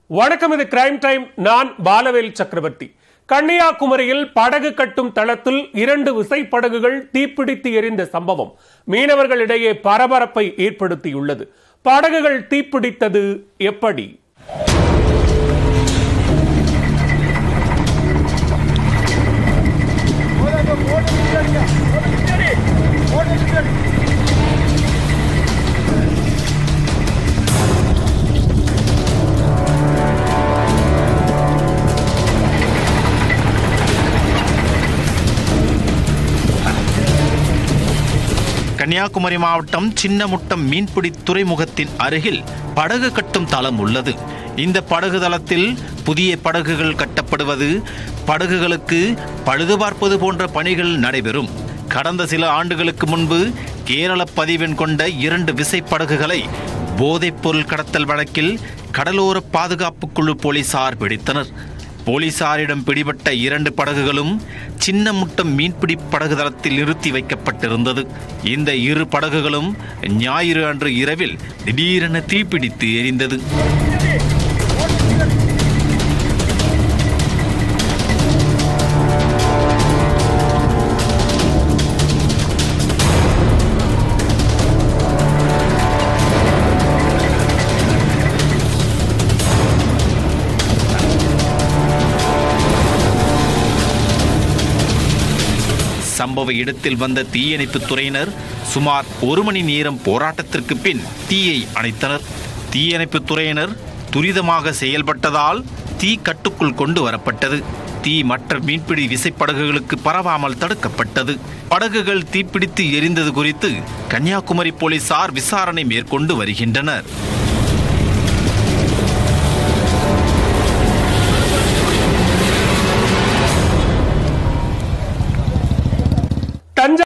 வணக்கம் இது crime time நான் பாலவேல் சக்கரவர்த்தி கன்னியாகுமரியில் படகு கட்டும் தளத்தில் இரண்டு விசைப்படகுகள் தீப்பிடித்து எரிந்த சம்பவம் மீனவர்களிடையே பரபரப்பை ஏற்படுத்தியுள்ளது படகுகள் தீப்பிடித்தது எப்படி கன்னியாகுமரி மாவட்டம் சின்னமுட்டம் மீன்பிடி துறைமுகத்தின் அருகில் படகு கட்டும் தளம் உள்ளது இந்த படகு தளத்தில் புதிய படகுகள் கட்டப்படுவது படகுகளுக்கு பழுது பார்ப்பது போன்ற பணிகள் நடைபெறும் கடந்த சில ஆண்டுகளுக்கு முன்பு கேரள பதிவெண் கொண்ட இரண்டு விசைப்படகுகளை போதைப்பொருள் கடத்தல் வழக்கில் கடலோர பாதுகாப்பு குழு போலீசார் பிடித்தனர் போலீசாரிடம் பிடிபட்ட இரண்டு படகுகளும் சின்ன முட்டம் மீன்பிடி படகு தளத்தில் நிறுத்தி வைக்கப்பட்டிருந்தது இந்த இரு படகுகளும் ஞாயிறு அன்று இரவில் திடீரென தீப்பிடித்து எரிந்தது சம்பவ இடத்தில் வந்த தீயணைப்புத் துறையினர் சுமார் ஒரு மணி நேரம் போராட்டத்திற்கு பின் தீயை அணைத்தனர் தீயணைப்புத் துறையினர் துரிதமாக செயல்பட்டதால் தீ கட்டுக்குள் கொண்டு வரப்பட்டது தீ மற்ற மீன்பிடி விசைப்படகுகளுக்கு பரவாமல் தடுக்கப்பட்டது படகுகள் தீப்பிடித்து எரிந்தது குறித்து கன்னியாகுமரி போலீசார் விசாரணை மேற்கொண்டு வருகின்றனர்